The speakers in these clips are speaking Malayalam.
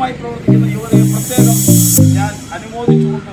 സജീവമായി പ്രവർത്തിക്കുന്ന യുവതയെ പ്രത്യേകം ഞാൻ അനുമോദിച്ചുകൊണ്ട്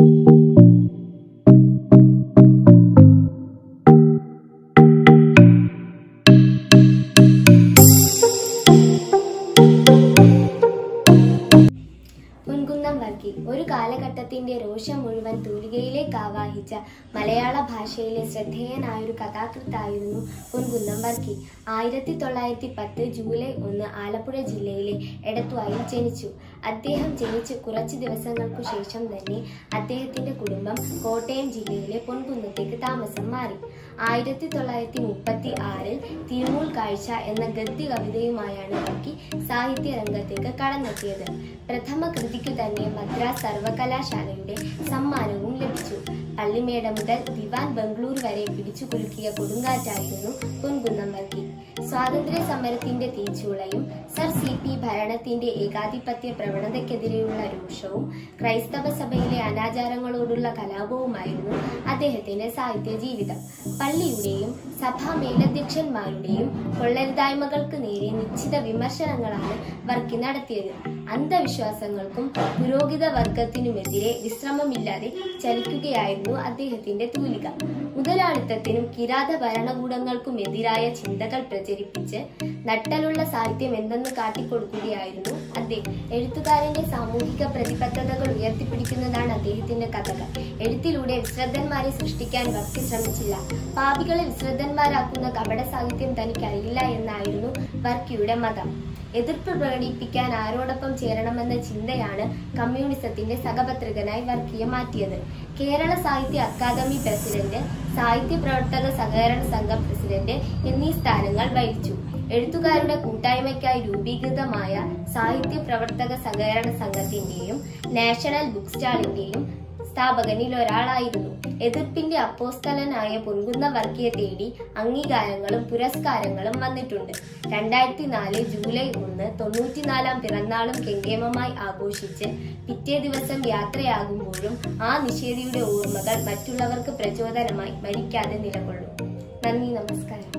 മുൻകുന്നം വർക്കി ഒരു കാലഘട്ടത്തിന്റെ രോഷം മുഴുവൻ തൂലികയിലേക്ക് ആവാഹിച്ച മലയാള ഭാഷയിലെ ശ്രദ്ധേയനായൊരു കഥാകൃത്തായിരുന്നു പൊൻകുന്നം വർക്കി ആയിരത്തി തൊള്ളായിരത്തി പത്ത് ജൂലൈ ഒന്ന് ആലപ്പുഴ ജില്ലയിലെ എടത്വായിൽ ജനിച്ചു അദ്ദേഹം ജനിച്ച് കുറച്ച് ദിവസങ്ങൾക്കു ശേഷം തന്നെ അദ്ദേഹത്തിന്റെ കുടുംബം കോട്ടയം ജില്ലയിലെ പൊൻകുന്നത്തേക്ക് താമസം മാറി ആയിരത്തി തൊള്ളായിരത്തി മുപ്പത്തി ആറിൽ തിരുമൂൽ കാഴ്ച എന്ന ഗദ്യ കവിതയുമായാണ് വർക്കി സാഹിത്യ രംഗത്തേക്ക് കടന്നെത്തിയത് പ്രഥമ കൃതിക്ക് തന്നെ മദ്രാസ് സർവകലാശാലയുടെ സമ്മാനവും ലഭിച്ചു പള്ളിമേട മുതൽ ദിവാൻ ബംഗളൂരു വരെ പിടിച്ചു കുലുക്കിയ കൊടുങ്കാറ്റായിരുന്നു പൊൻകുന്നം വർക്കി സ്വാതന്ത്ര്യ സമരത്തിന്റെ തീച്ചൂളയും സർ സി പി ഭരണത്തിന്റെ ഏകാധിപത്യ പ്രവണതയ്ക്കെതിരെയുള്ള രോഷവും ക്രൈസ്തവ സഭയിലെ അനാചാരങ്ങളോടുള്ള കലാപവുമായിരുന്നു അദ്ദേഹത്തിന്റെ സാഹിത്യ ജീവിതം പള്ളിയുടെയും സഭാ മേലധ്യക്ഷന്മാരുടെയും കൊള്ളരുതായ്മകൾക്ക് നേരെ നിശ്ചിത വിമർശനങ്ങളാണ് വർക്കി നടത്തിയത് അന്ധവിശ്വാസങ്ങൾക്കും പുരോഹിത വർഗത്തിനുമെതിരെ വിശ്രമമില്ലാതെ ചലിക്കുകയായിരുന്നു അദ്ദേഹത്തിന്റെ തൂലിക മുതലാളിത്തത്തിനും കിരാത ഭരണകൂടങ്ങൾക്കും എതിരായ ചിന്തകൾ പ്രചരിപ്പിച്ച് നട്ടലുള്ള സാഹിത്യം എന്തെന്ന് കാട്ടിക്കൊടുക്കുകയായിരുന്നു അദ്ദേഹം എഴുത്തുകാരന്റെ സാമൂഹിക പ്രതിബദ്ധതകൾ ഉയർത്തിപ്പിടിക്കുന്നതാണ് അദ്ദേഹത്തിന്റെ കഥകൾ എഴുത്തിലൂടെ വിശ്രദ്ധന്മാരെ സൃഷ്ടിക്കാൻ വർക്കി ശ്രമിച്ചില്ല പാപികളെ വിശ്രദ്ധന്മാരാക്കുന്ന കപട സാഹിത്യം തനിക്കറിയില്ല എന്നായിരുന്നു വർക്കിയുടെ മതം എതിർപ്പ് പ്രകടിപ്പിക്കാൻ ആരോടൊപ്പം ചേരണമെന്ന ചിന്തയാണ് കമ്മ്യൂണിസത്തിന്റെ സഹപത്രികനായി വർക്കിയെ മാറ്റിയത് കേരള സാഹിത്യ അക്കാദമി പ്രസിഡന്റ് സാഹിത്യ പ്രവർത്തക സഹകരണ സംഘം പ്രസിഡന്റ് എന്നീ സ്ഥാനങ്ങൾ വഹിച്ചു എഴുത്തുകാരുടെ കൂട്ടായ്മയ്ക്കായി രൂപീകൃതമായ സാഹിത്യ പ്രവർത്തക സഹകരണ സംഘത്തിന്റെയും നാഷണൽ ബുക്ക് സ്റ്റാളിന്റെയും സ്ഥാപകനിൽ ഒരാളായിരുന്നു എതിർപ്പിന്റെ അപ്പോസ്തലനായ പൊൻകുന്ന വർക്കിയെ തേടി അംഗീകാരങ്ങളും പുരസ്കാരങ്ങളും വന്നിട്ടുണ്ട് രണ്ടായിരത്തി നാല് ജൂലൈ ഒന്ന് തൊണ്ണൂറ്റിനാലാം പിറന്നാളും കെങ്കേമമായി ആഘോഷിച്ച് പിറ്റേ ദിവസം യാത്രയാകുമ്പോഴും ആ നിഷേധിയുടെ ഓർമ്മകൾ മറ്റുള്ളവർക്ക് പ്രചോദനമായി മരിക്കാതെ നിലകൊള്ളും നന്ദി നമസ്കാരം